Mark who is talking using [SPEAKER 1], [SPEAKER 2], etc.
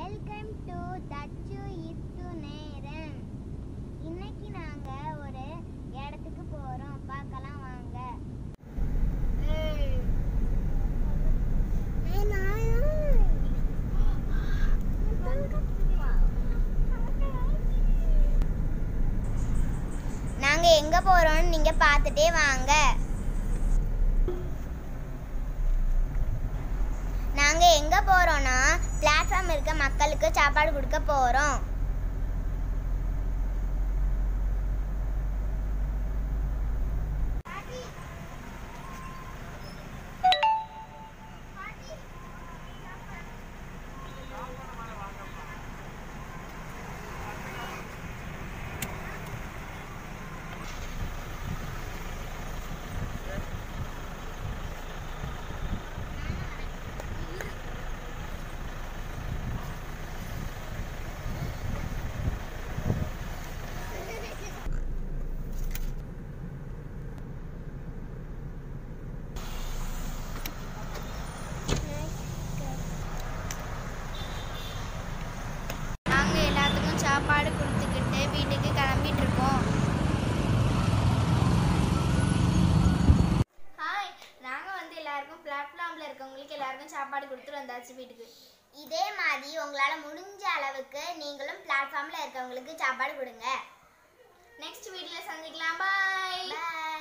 [SPEAKER 1] welcome to தச்சு இத்து நேரம் இன்னைக்கு நாங்க ஒரு இடத்துக்கு போறோம் பார்க்கலாம் வாங்க நாங்க எங்க போறோம்னு நீங்க பார்த்துட்டே வாங்க நாங்க எங்க போறோம்னா பிளாட்ஃபார்ம் இருக்க மக்களுக்கு சாப்பாடு கொடுக்க போறோம்
[SPEAKER 2] நாங்க எல்லாத்துக்கும் சாப்பாடு கொடுத்துக்கிட்டு வீட்டுக்கு கிளம்பிட்டு இருக்கோம் ஹாய் நாங்க வந்து எல்லாருக்கும் பிளாட்ஃபார்ம்ல இருக்கவங்களுக்கு எல்லாருக்கும் சாப்பாடு கொடுத்துட்டு வந்தாச்சு வீட்டுக்கு
[SPEAKER 1] இதே மாதிரி உங்களால முடிஞ்ச அளவுக்கு நீங்களும் பிளாட்ஃபார்ம்ல இருக்கவங்களுக்கு சாப்பாடு கொடுங்க
[SPEAKER 2] நெக்ஸ்ட் வீடியோல சந்திக்கலாம் பாய்
[SPEAKER 1] பை